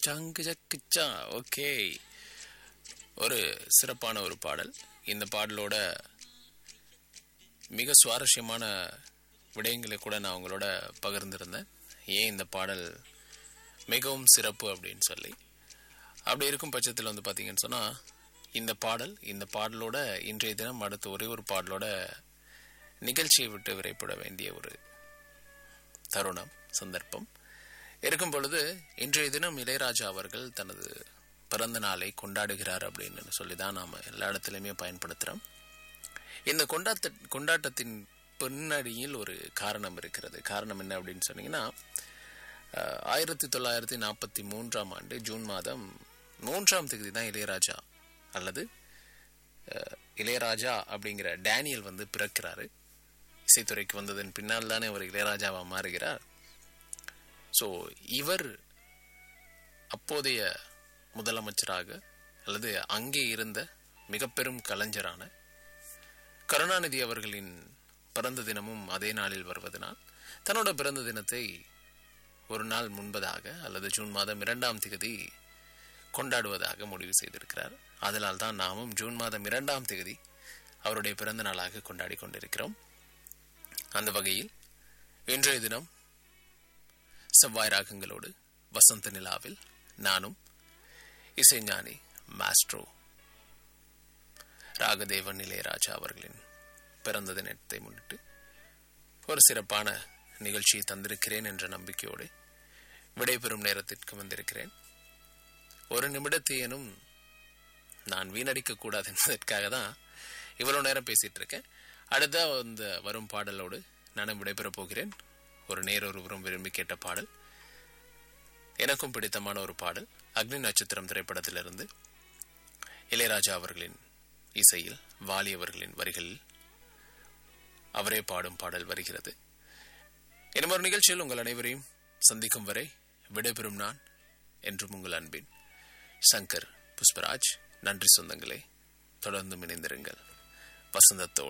song சக்குச்சா okay ஒரு சிறப்பான ஒரு பாடல் இந்த பாடலோட மிக சுவாரஸ்யமான விடயங்களை கூட நான் உங்களோட பகிர்ந்திருந்தேன் ஏன் இந்த பாடல் மிகவும் சிறப்பு அப்படின்னு சொல்லி அப்படி இருக்கும் பட்சத்தில் வந்து பார்த்தீங்கன்னு சொன்னால் இந்த பாடல் இந்த பாடலோட இன்றைய தினம் அடுத்த ஒரே ஒரு பாடலோட நிகழ்ச்சியை விட்டு விரைப்பட வேண்டிய ஒரு தருணம் சந்தர்ப்பம் இருக்கும் பொழுது இன்றைய தினம் இளையராஜா அவர்கள் தனது பிறந்த நாளை கொண்டாடுகிறார் அப்படின்னு சொல்லி தான் நாம் எல்லா இடத்துலையுமே பயன்படுத்துகிறோம் இந்த கொண்டாட்ட கொண்டாட்டத்தின் பின்னணியில் ஒரு காரணம் இருக்கிறது காரணம் என்ன அப்படின்னு சொன்னீங்கன்னா அஹ், ஆயிரத்தி தொள்ளாயிரத்தி நாற்பத்தி மூன்றாம் ஆண்டு ஜூன் மாதம் மூன்றாம் தேதி தான் இளையராஜா அல்லது அஹ், இளையராஜா அப்படிங்கிற டேனியல் வந்து பிறக்கிறாரு இசைத்துறைக்கு வந்ததன் பின்னால் தானே அவர் இளையராஜாவா மாறுகிறார் ஸோ இவர் அப்போதைய முதலமைச்சராக அல்லது அங்கே இருந்த மிக பெரும் கலைஞரான கருணாநிதி அவர்களின் பிறந்த தினமும் அதே நாளில் வருவதனால் தன்னோட பிறந்த தினத்தை ஒரு நாள் முன்பதாக அல்லது ஜூன் மாதம் இரண்டாம் தேதி கொண்டாடுவதாக முடிவு செய்திருக்கிறார் அதனால் தான் நாமும் ஜூன் மாதம் இரண்டாம் தேதி அவருடைய பிறந்த நாளாக கொண்டாடி கொண்டிருக்கிறோம் அந்த வகையில் இன்றைய தினம் செவ்வாய் ராகங்களோடு வசந்த நிலாவில் நானும் இசைஞானி மாஸ்ட்ரோ ராகதேவன் இளையராஜா அவர்களின் பிறந்த தினத்தை முன்னிட்டு ஒரு சிறப்பான நிகழ்ச்சியை தந்திருக்கிறேன் என்ற நம்பிக்கையோடு விடைபெறும் நேரத்திற்கு வந்திருக்கிறேன் ஒரு நிமிடத்தையேனும் நான் வீணடிக்க கூடாது என்பதற்காக தான் இவ்வளவு நேரம் பேசிட்டு இருக்கேன் அடுத்த இந்த வரும் பாடலோடு நானும் விடைபெறப் போகிறேன் ஒரு நேரொருவரும் விரும்பி கேட்ட பாடல் எனக்கும் பிடித்தமான ஒரு பாடல் அக்னி நட்சத்திரம் திரைப்படத்திலிருந்து இளையராஜா அவர்களின் இசையில் வாலி அவர்களின் வரிகளில் அவரே பாடும் பாடல் வருகிறது இன்னும் ஒரு நிகழ்ச்சியில் உங்கள் அனைவரையும் சந்திக்கும் வரை விடைபெறும் நான் என்றும் உங்கள் அன்பின் சங்கர் புஷ்பராஜ் நன்றி சொந்தங்களே தொடர்ந்து இணைந்திருங்கள் வசந்தத்தோடு